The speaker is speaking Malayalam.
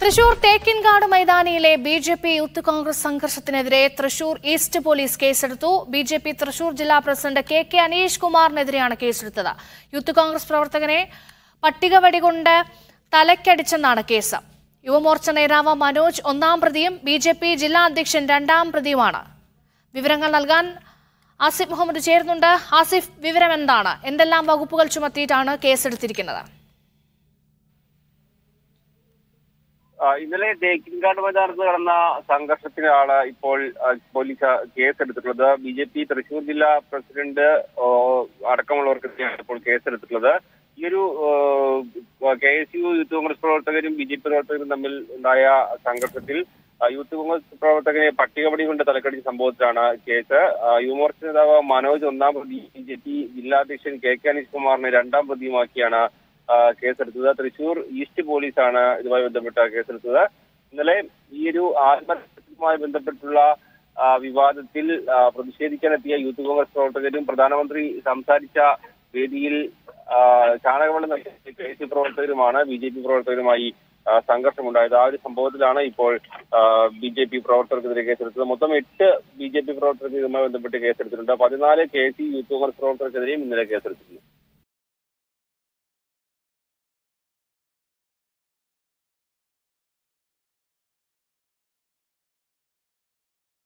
തൃശൂർ തേക്കിൻകാട് മൈതാനിയിലെ B J P Youth Congress സംഘർഷത്തിനെതിരെ തൃശൂർ ഈസ്റ്റ് പോലീസ് കേസെടുത്തു ബി ജെ പി തൃശൂർ ജില്ലാ പ്രസിഡന്റ് കെ കെ അനീഷ് കുമാറിനെതിരെയാണ് കേസെടുത്തത് യൂത്ത് കോൺഗ്രസ് പ്രവർത്തകനെ പട്ടികവടി കൊണ്ട് തലയ്ക്കടിച്ചെന്നാണ് കേസ് യുവമോർച്ച നേതാവ് മനോജ് ഒന്നാം പ്രതിയും ബി ജെ പി ജില്ലാ അധ്യക്ഷൻ രണ്ടാം പ്രതിയുമാണ് വിവരങ്ങൾ നൽകാൻ ആസിഫ് മുഹമ്മദ് ചേരുന്നുണ്ട് ആസിഫ് വിവരം എന്താണ് എന്തെല്ലാം വകുപ്പുകൾ ചുമത്തിയിട്ടാണ് കേസെടുത്തിരിക്കുന്നത് ആ, ഇന്നലെ തേക്കിൻകാട് മൈതാനത്ത് നടന്ന സംഘർഷത്തിനാണ് ഇപ്പോൾ ആ, പോലീസ് കേസെടുത്തിട്ടുള്ളത് ബി ജെ പി തൃശൂർ ജില്ലാ പ്രസിഡന്റ് ഓ, അടക്കമുള്ളവർക്കെതിരെയാണ് ഇപ്പോൾ കേസെടുത്തിട്ടുള്ളത് ഈ ഒരു K S U Youth Congress പ്രവർത്തകരും ബി ജെ പി പ്രവർത്തകരും തമ്മിൽ ഉണ്ടായ സംഘർഷത്തിൽ ആ, യൂത്ത് കോൺഗ്രസ് പ്രവർത്തകനെ പട്ടികപടി കൊണ്ട് തലക്കടിച്ച സംഭവത്തിലാണ് കേസ് ആ, യുവമോർച്ച നേതാവ് മനോജ് ഒന്നാം പ്രതി ബി ജെ പി ജില്ലാ അധ്യക്ഷൻ കെ കെ അനീഷ് കുമാറിനെ രണ്ടാം പ്രതിയുമാക്കിയാണ് ആ, കേസെടുത്തത് തൃശൂർ ഈസ്റ്റ് പോലീസാണ് ഇതുമായി ബന്ധപ്പെട്ട കേസെടുത്തത് ഇന്നലെ ഈ ഒരു ആത്മഹത്യയുമായി ബന്ധപ്പെട്ടുള്ള ആ, വിവാദത്തിൽ ആ, പ്രതിഷേധിക്കാനെത്തിയ യൂത്ത് കോൺഗ്രസ് പ്രവർത്തകരും പ്രധാനമന്ത്രി സംസാരിച്ച വേദിയിൽ ആ, ചാണകവെള്ളം നൽകിയ കെ സി പ്രവർത്തകരുമാണ് ബി ജെ പി പ്രവർത്തകരുമായി ആ, സംഘർഷമുണ്ടായത് ആ ഒരു സംഭവത്തിലാണ് ഇപ്പോൾ ബി ജെ പി പ്രവർത്തകർക്കെതിരെ കേസെടുത്തത് മൊത്തം എട്ട് ബി ജെ പി പ്രവർത്തകർക്ക് ഇതുമായി ബന്ധപ്പെട്ട് കേസെടുത്തിട്ടുണ്ട് പതിനാല് കെ സി യൂത്ത് കോൺഗ്രസ് പ്രവർത്തകർക്കെതിരെയും ഇന്നലെ കേസെടുത്തിട്ടുണ്ട്